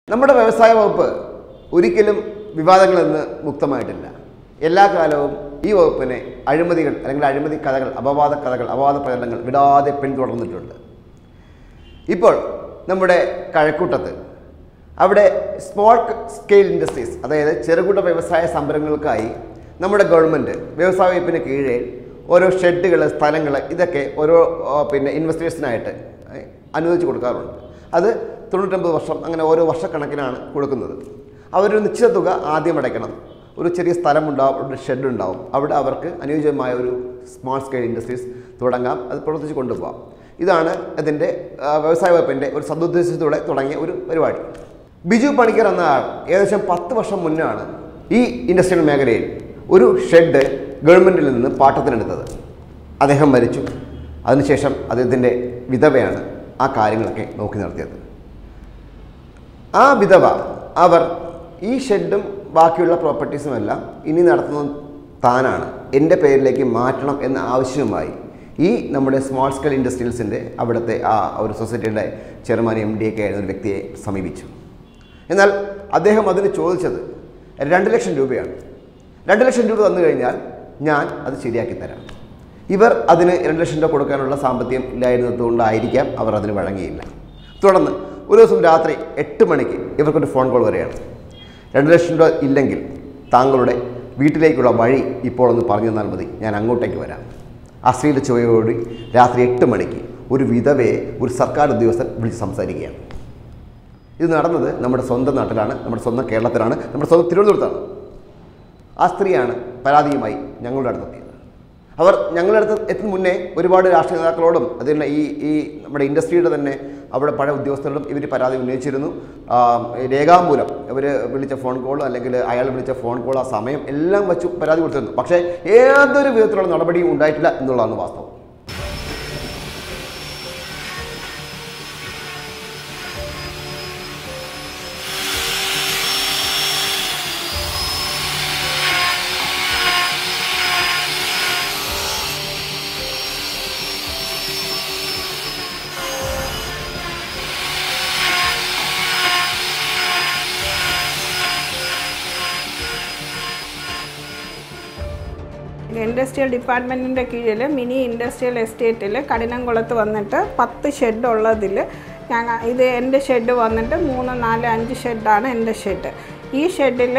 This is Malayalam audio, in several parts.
നമ്മുടെ വ്യവസായ വകുപ്പ് ഒരിക്കലും വിവാദങ്ങളിൽ നിന്ന് മുക്തമായിട്ടില്ല എല്ലാ കാലവും ഈ വകുപ്പിനെ അഴിമതികൾ അല്ലെങ്കിൽ അഴിമതി കഥകൾ അപവാദ കഥകൾ അപവാദ പ്രചരണങ്ങൾ വിടാതെ പിന്തുടർന്നിട്ടുണ്ട് ഇപ്പോൾ നമ്മുടെ കഴക്കൂട്ടത്ത് അവിടെ സ്മോൾ സ്കെയിൽ ഇൻഡസ്ട്രീസ് അതായത് ചെറുകിട വ്യവസായ സംരംഭങ്ങൾക്കായി നമ്മുടെ ഗവൺമെൻറ് വ്യവസായ വകുപ്പിന് കീഴിൽ ഓരോ ഷെഡുകൾ സ്ഥലങ്ങൾ ഇതൊക്കെ ഓരോ ആ, പിന്നെ ഇൻവെസ്റ്റേഴ്സിനായിട്ട് അനുവദിച്ച് കൊടുക്കാറുണ്ട് അത് തൊണ്ണൂറ്റൊമ്പത് വർഷം അങ്ങനെ ഓരോ വർഷക്കണക്കിനാണ് കൊടുക്കുന്നത് അവരൊരു നിശ്ചിത തുക ആദ്യം അടയ്ക്കണം ഒരു ചെറിയ സ്ഥലമുണ്ടാവും ഒരു ഷെഡ് ഉണ്ടാവും അവിടെ അവർക്ക് അനുയോജ്യമായ ഒരു സ്മോൾ സ്കെയിൽ ഇൻഡസ്ട്രീസ് തുടങ്ങാം അത് പ്രവർത്തിച്ച് കൊണ്ടുപോകാം ഇതാണ് ഇതിൻ്റെ ആ, വ്യവസായ വകുപ്പിൻ്റെ ഒരു സതുദ്ദേശത്തോടെ തുടങ്ങിയ ഒരു പരിപാടി ബിജു പണിക്കർ എന്ന ആൾ ഏകദേശം പത്ത് വർഷം മുന്നാണ് ഈ ഇൻഡസ്ട്രിയൽ മേഖലയിൽ ഒരു ഷെഡ് ഗവൺമെൻറ്റിൽ നിന്ന് പാട്ടത്തിനെടുത്തത് അദ്ദേഹം മരിച്ചു അതിനുശേഷം അദ്ദേഹത്തിൻ്റെ വിധവയാണ് ആ കാര്യങ്ങളൊക്കെ നോക്കി നടത്തിയത് ആ വിധവ അവർ ഈ ഷെഡും ബാക്കിയുള്ള പ്രോപ്പർട്ടീസുമെല്ലാം ഇനി നടത്തുന്നത് താനാണ് എൻ്റെ പേരിലേക്ക് മാറ്റണം എന്ന ആവശ്യവുമായി ഈ നമ്മുടെ സ്മോൾ സ്കെയിൽ ഇൻഡസ്ട്രീസിൻ്റെ അവിടുത്തെ ആ ഒരു സൊസൈറ്റിയുടെ ചെയർമാൻ എം ഡി ഒക്കെ ആയിരുന്ന ഒരു വ്യക്തിയെ സമീപിച്ചു എന്നാൽ അദ്ദേഹം അതിന് ചോദിച്ചത് രണ്ട് ലക്ഷം രൂപയാണ് രണ്ട് ലക്ഷം രൂപ തന്നു കഴിഞ്ഞാൽ ഞാൻ അത് ശരിയാക്കി തരാം ഇവർ അതിന് രണ്ട് ലക്ഷം രൂപ കൊടുക്കാനുള്ള സാമ്പത്തികം ഇല്ലായിരുന്നതുകൊണ്ടായിരിക്കാം അവർ അതിന് വഴങ്ങിയില്ല തുടർന്ന് ഒരു ദിവസം രാത്രി എട്ട് മണിക്ക് ഇവർക്കൊരു ഫോൺ കോൾ വരികയാണ് രണ്ട് ലക്ഷം രൂപ ഇല്ലെങ്കിൽ താങ്കളുടെ വീട്ടിലേക്കുള്ള വഴി ഇപ്പോൾ ഒന്ന് പറഞ്ഞു തന്നാൽ മതി ഞാൻ അങ്ങോട്ടേക്ക് വരാം അശ്ലീല ചുവയോടി രാത്രി എട്ട് മണിക്ക് ഒരു വിധവയെ ഒരു സർക്കാർ ഉദ്യോഗസ്ഥൻ വിളിച്ച് സംസാരിക്കുകയാണ് ഇത് നടന്നത് നമ്മുടെ സ്വന്തം നാട്ടിലാണ് നമ്മുടെ സ്വന്തം കേരളത്തിലാണ് നമ്മുടെ സ്വന്തം തിരുവനന്തപുരത്താണ് ആ സ്ത്രീയാണ് പരാതിയുമായി ഞങ്ങളുടെ അടുത്തെത്തിയത് അവർ ഞങ്ങളുടെ അടുത്ത് എത്തുന്ന മുന്നേ ഒരുപാട് രാഷ്ട്രീയ നേതാക്കളോടും അതിന് ഈ ഈ നമ്മുടെ ഇൻഡസ്ട്രിയുടെ തന്നെ അവിടെ പഴയ ഉദ്യോഗസ്ഥരോടും ഇവർ പരാതി ഉന്നയിച്ചിരുന്നു ആ, രേഖാമൂലം ഇവർ വിളിച്ച ഫോൺ കോൾ അല്ലെങ്കിൽ അയാൾ വിളിച്ച ഫോൺ കോൾ ആ സമയം എല്ലാം വെച്ച് പരാതി കൊടുത്തിരുന്നു പക്ഷേ ഏതൊരു വിധത്തിലുള്ള നടപടിയും ഉണ്ടായിട്ടില്ല എന്നുള്ളതാണ് വാസ്തവം ഇൻഡസ്ട്രിയൽ ഡിപ്പാർട്ട്മെൻറ്റിൻ്റെ കീഴിൽ മിനി ഇൻഡസ്ട്രിയൽ എസ്റ്റേറ്റിൽ കഠിനംകുളത്ത് വന്നിട്ട് പത്ത് ഷെഡ് ഉള്ളതിൽ ഞങ്ങൾ ഇത് എൻ്റെ ഷെഡ് വന്നിട്ട് മൂന്ന് നാല് അഞ്ച് ഷെഡാണ് എൻ്റെ ഷെഡ് ഈ ഷെഡിൽ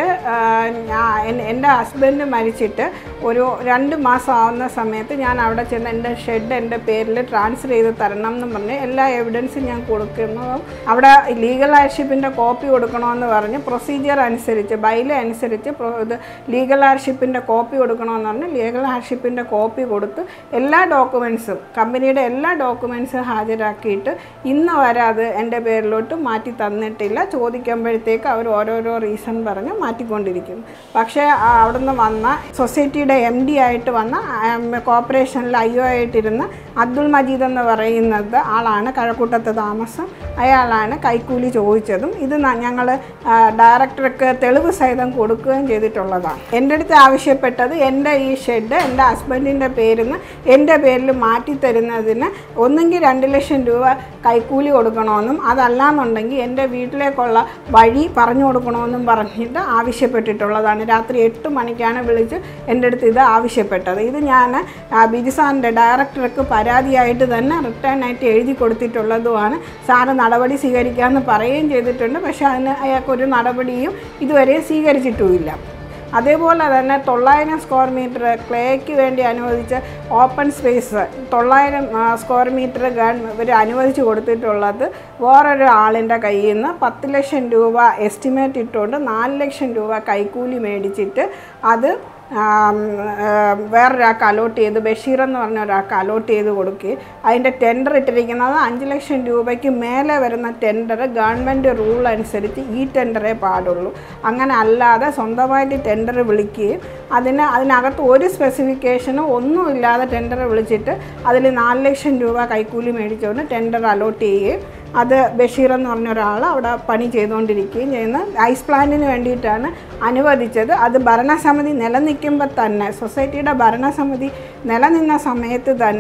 ഞാൻ എൻ്റെ ഹസ്ബൻഡ് മരിച്ചിട്ട് ഒരു രണ്ട് മാസം ആവുന്ന സമയത്ത് ഞാൻ അവിടെ ചെന്ന് എൻ്റെ ഷെഡ് എൻ്റെ പേരിൽ ട്രാൻസ്ഫർ ചെയ്ത് തരണം എന്ന് പറഞ്ഞ് എല്ലാ എവിഡൻസും ഞാൻ കൊടുക്കുന്നു അവിടെ ലീഗൽ ആർഷിപ്പിൻ്റെ കോപ്പി കൊടുക്കണമെന്ന് പറഞ്ഞ് പ്രൊസീജിയർ അനുസരിച്ച് ബൈല അനുസരിച്ച് പ്രൊ- ഇത് ലീഗൽ ആർഷിപ്പിൻ്റെ കോപ്പി കൊടുക്കണമെന്ന് പറഞ്ഞ് ലീഗൽ ആർഷിപ്പിൻ്റെ കോപ്പി കൊടുത്ത് എല്ലാ ഡോക്യുമെൻസും കമ്പനിയുടെ എല്ലാ ഡോക്യുമെൻസും ഹാജരാക്കിയിട്ട് ഇന്ന് വരെ അത് എൻ്റെ പേരിലോട്ട് മാറ്റി തന്നിട്ടില്ല ചോദിക്കുമ്പോഴത്തേക്ക് അവർ ഓരോരോ റീസൺ പറഞ്ഞ് മാറ്റിക്കൊണ്ടിരിക്കുന്നു പക്ഷേ ആ അവിടുന്ന് വന്ന സൊസൈറ്റിയുടെ എം ഡി ആയിട്ട് വന്ന കോർപ്പറേഷനിൽ ഐ ഒ ആയിട്ടിരുന്ന അബ്ദുൾ മജീദ് എന്ന് പറയുന്നത് ആളാണ് കഴക്കൂട്ടത്ത് താമസം അയാളാണ് കൈക്കൂലി ചോദിച്ചതും ഇത് ഞങ്ങൾ ഡയറക്ടർക്ക് തെളിവ് സഹിതം കൊടുക്കുകയും ചെയ്തിട്ടുള്ളതാണ് എൻ്റെ അടുത്ത് ആവശ്യപ്പെട്ടത് എൻ്റെ ഈ ഷെഡ് എൻ്റെ ഹസ്ബൻഡിൻ്റെ പേരിൽ നിന്ന് എൻ്റെ പേരിൽ മാറ്റി തരുന്നതിന് ഒന്നെങ്കിൽ രണ്ട് ലക്ഷം രൂപ കൈക്കൂലി കൊടുക്കണമെന്നും അതല്ലാന്നുണ്ടെങ്കിൽ എൻ്റെ വീട്ടിലേക്കുള്ള വഴി പറഞ്ഞു കൊടുക്കണമെന്നും പറഞ്ഞിട്ട് ആവശ്യപ്പെട്ടിട്ടുള്ളതാണ് രാത്രി എട്ട് മണിക്കാണ് വിളിച്ച് എൻ്റെ അടുത്ത് ഇത് ആവശ്യപ്പെട്ടത് ഇത് ഞാൻ ആ, ബിജു സാറിൻ്റെ ഡയറക്ടർക്ക് പരാതിയായിട്ട് തന്നെ റിട്ടേൺ ആയിട്ട് എഴുതി കൊടുത്തിട്ടുള്ളതുമാണ് സാറ് നടപടി സ്വീകരിക്കാമെന്ന് പറയുകയും ചെയ്തിട്ടുണ്ട് പക്ഷേ അതിന് അയാൾക്കൊരു നടപടിയും ഇതുവരെ സ്വീകരിച്ചിട്ടുമില്ല അതേപോലെ തന്നെ തൊള്ളായിരം സ്ക്വയർ മീറ്റർ ക്ലേക്ക് വേണ്ടി അനുവദിച്ച ഓപ്പൺ സ്പേസ് തൊള്ളായിരം സ്ക്വയർ മീറ്റർ ഗവൺമെൻറ് ഇവർ അനുവദിച്ച് കൊടുത്തിട്ടുള്ളത് വേറൊരു ആളിൻ്റെ കയ്യിൽ നിന്ന് പത്ത് ലക്ഷം രൂപ എസ്റ്റിമേറ്റ് ഇട്ടുകൊണ്ട് നാല് ലക്ഷം രൂപ കൈക്കൂലി മേടിച്ചിട്ട് അത് ആം, ആ, വേറൊരാൾക്ക് അലോട്ട് ചെയ്ത് ബഷീർ എന്ന് പറഞ്ഞ ഒരാൾക്ക് അലോട്ട് ചെയ്ത് കൊടുക്കുകയും അതിൻ്റെ ടെൻഡർ ഇട്ടിരിക്കുന്നത് അഞ്ച് ലക്ഷം രൂപയ്ക്ക് മേലെ വരുന്ന ടെൻഡർ ഗവൺമെൻറ് റൂൾ അനുസരിച്ച് ഈ ടെൻഡറേ പാടുള്ളൂ അങ്ങനെ അല്ലാതെ സ്വന്തമായിട്ട് ടെൻഡർ വിളിക്കുകയും അതിന് അതിനകത്ത് ഒരു സ്പെസിഫിക്കേഷനും ഒന്നുമില്ലാതെ ടെൻഡർ വിളിച്ചിട്ട് അതിൽ നാല് ലക്ഷം രൂപ കൈക്കൂലി മേടിച്ചുകൊണ്ട് ടെൻഡർ അലോട്ട് ചെയ്യുകയും അത് ബഷീർ എന്ന് പറഞ്ഞ ഒരാൾ അവിടെ പണി ചെയ്തുകൊണ്ടിരിക്കുകയും ചെയ്യുന്ന ഐസ് പ്ലാന്റിന് വേണ്ടിയിട്ടാണ് അനുവദിച്ചത് അത് ഭരണസമിതി നിലനിൽക്കുമ്പോൾ തന്നെ സൊസൈറ്റിയുടെ ഭരണസമിതി നിലനിന്ന സമയത്ത് തന്നെ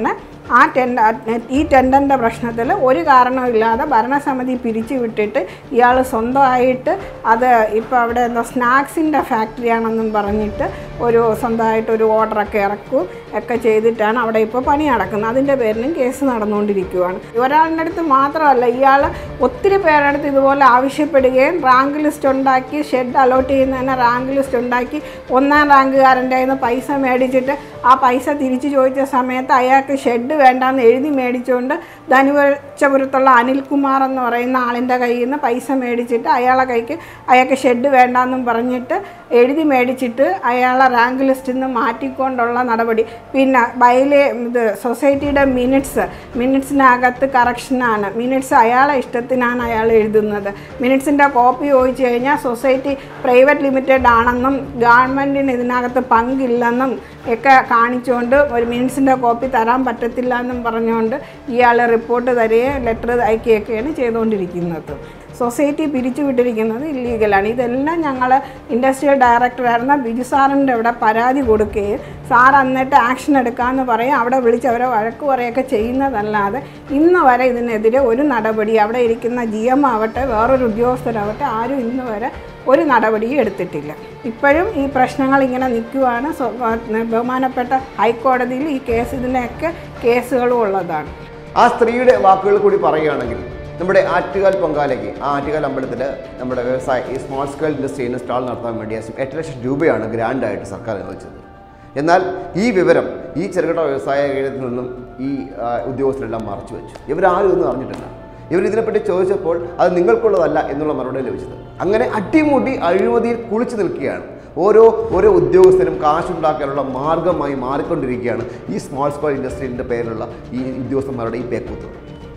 ആ ടെൻഡർ ഈ ടെൻഡറിൻ്റെ പ്രശ്നത്തിൽ ഒരു കാരണമില്ലാതെ ഭരണസമിതി പിരിച്ചു വിട്ടിട്ട് ഇയാൾ സ്വന്തമായിട്ട് അത് ഇപ്പോൾ അവിടെ എന്താ സ്നാക്സിൻ്റെ ഫാക്ടറിയാണെന്നും പറഞ്ഞിട്ട് ഒരു സ്വന്തമായിട്ട് ഒരു ഓർഡറൊക്കെ ഇറക്കും ഒക്കെ ചെയ്തിട്ടാണ് അവിടെ ഇപ്പോൾ പണി നടക്കുന്നത് അതിൻ്റെ പേരിലും കേസ് നടന്നുകൊണ്ടിരിക്കുകയാണ് ഒരാളുടെ അടുത്ത് മാത്രമല്ല ഇയാൾ ഒത്തിരി പേരുടെ അടുത്ത് ഇതുപോലെ ആവശ്യപ്പെടുകയും റാങ്ക് ലിസ്റ്റ് ഉണ്ടാക്കി ഷെഡ് അലോട്ട് ചെയ്യുന്നതിന് റാങ്ക് ലിസ്റ്റ് ഉണ്ടാക്കി ഒന്നാം റാങ്കുകാരൻ്റെ കയ്യിൽ നിന്ന് പൈസ മേടിച്ചിട്ട് ആ പൈസ തിരിച്ചു ചോദിച്ച സമയത്ത് അയാൾക്ക് ഷെഡ് വേണ്ടാന്ന് എഴുതി മേടിച്ചുകൊണ്ട് ധനുവച്ചപുരത്തുള്ള അനിൽകുമാർ എന്ന് പറയുന്ന ആളിൻ്റെ കയ്യിൽ നിന്ന് പൈസ മേടിച്ചിട്ട് അയാളെ കൈക്ക് അയാൾക്ക് ഷെഡ് വേണ്ടാന്നും പറഞ്ഞിട്ട് എഴുതി മേടിച്ചിട്ട് അയാളെ റാങ്ക് ലിസ്റ്റിൽ നിന്ന് മാറ്റിക്കൊണ്ടുള്ള നടപടി പിന്നെ ബൈലെ ഇത് സൊസൈറ്റിയുടെ മിനിറ്റ്സ് മിനിറ്റ്സിനകത്ത് കറക്ഷനാണ് മിനിറ്റ്സ് അയാളെ ഇഷ്ടത്തിനാണ് അയാൾ എഴുതുന്നത് മിനിറ്റ്സിൻ്റെ കോപ്പി ചോദിച്ചു കഴിഞ്ഞാൽ സൊസൈറ്റി പ്രൈവറ്റ് ലിമിറ്റഡ് ആണെന്നും ഗവൺമെൻറ്റിന് ഇതിനകത്ത് പങ്കില്ലെന്നും ഒക്കെ കാണിച്ചുകൊണ്ട് ഒരു മിനിറ്റ്സിൻ്റെ കോപ്പി തരാൻ പറ്റത്തില്ല എന്നും പറഞ്ഞുകൊണ്ട് ഇയാൾ റിപ്പോർട്ട് തരികയും ലെറ്റർ അയക്കുകയൊക്കെയാണ് ചെയ്തുകൊണ്ടിരിക്കുന്നത് സൊസൈറ്റി പിരിച്ചുവിട്ടിരിക്കുന്നത് ഇല്ലീഗലാണ് ഇതെല്ലാം ഞങ്ങൾ ഇൻഡസ്ട്രിയൽ ഡയറക്ടറായിരുന്ന ബിജു സാറിൻ്റെ അവിടെ പരാതി കൊടുക്കുകയും സാർ എന്നിട്ട് ആക്ഷൻ എടുക്കാമെന്ന് പറയും അവിടെ വിളിച്ച് അവരെ വഴക്ക് പറയുകയൊക്കെ ചെയ്യുന്നതല്ലാതെ ഇന്ന് വരെ ഇതിനെതിരെ ഒരു നടപടി അവിടെ ഇരിക്കുന്ന ജി എം ആവട്ടെ വേറൊരു ഉദ്യോഗസ്ഥരാവട്ടെ ആരും ഇന്ന് വരെ ഒരു നടപടിയും എടുത്തിട്ടില്ല ഇപ്പോഴും ഈ പ്രശ്നങ്ങൾ ഇങ്ങനെ നിൽക്കുവാണ് സ്വ- ബഹുമാനപ്പെട്ട ഹൈക്കോടതിയിൽ ഈ കേസ് ഇതിനൊക്കെ കേസുകളും ഉള്ളതാണ് ആ സ്ത്രീയുടെ വാക്കുകൾ കൂടി പറയുകയാണെങ്കിൽ നമ്മുടെ ആറ്റുകാൽ പൊങ്കാലയ്ക്ക് ആ ആറ്റുകാൽ അമ്പലത്തിൽ നമ്മുടെ വ്യവസായ ഈ സ്മോൾ സ്കെയിൽ ഇൻഡസ്ട്രീന് സ്റ്റാൾ നടത്താൻ വേണ്ടി ഏകദേശം എട്ട് ലക്ഷം രൂപയാണ് ഗ്രാൻഡായിട്ട് സർക്കാർ അനുവദിച്ചത് എന്നാൽ ഈ വിവരം ഈ ചെറുകിട വ്യവസായ കേന്ദ്രത്തിൽ നിന്നും ഈ ആ, ഉദ്യോഗസ്ഥരെല്ലാം മറച്ചു വെച്ചു ഇവരാരും ഒന്നും അറിഞ്ഞിട്ടില്ല ഇവർ ഇതിനെപ്പറ്റി ചോദിച്ചപ്പോൾ അത് നിങ്ങൾക്കുള്ളതല്ല എന്നുള്ള മറുപടി ലഭിച്ചത് അങ്ങനെ അട്ടിമുട്ടി അഴിമതിയിൽ കുളിച്ചു നിൽക്കുകയാണ് ഓരോ ഓരോ ഉദ്യോഗസ്ഥരും കാശുണ്ടാക്കാനുള്ള മാർഗമായി മാറിക്കൊണ്ടിരിക്കുകയാണ് ഈ സ്മോൾ സ്കെയിൽ ഇൻഡസ്ട്രീൻ്റെ പേരിലുള്ള ഈ ഉദ്യോഗസ്ഥന്മാരുടെ ഈ പേക്കൂത്ത്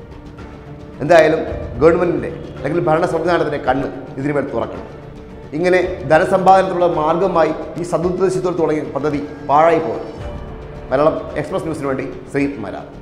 എന്തായാലും ഗവൺമെൻറ്റിൻ്റെ അല്ലെങ്കിൽ ഭരണ സംവിധാനത്തിൻ്റെ കണ്ണ് ഇതിനുമേൽ തുറക്കണം ഇങ്ങനെ ധനസമ്പാദനത്തിനുള്ള മാർഗമായി ഈ സതുദ്ദേശത്തോട് തുടങ്ങിയ പദ്ധതി പാഴായി പോകും മലയാളം എക്സ്പ്രസ് ന്യൂസിന് വേണ്ടി ശ്രീ മല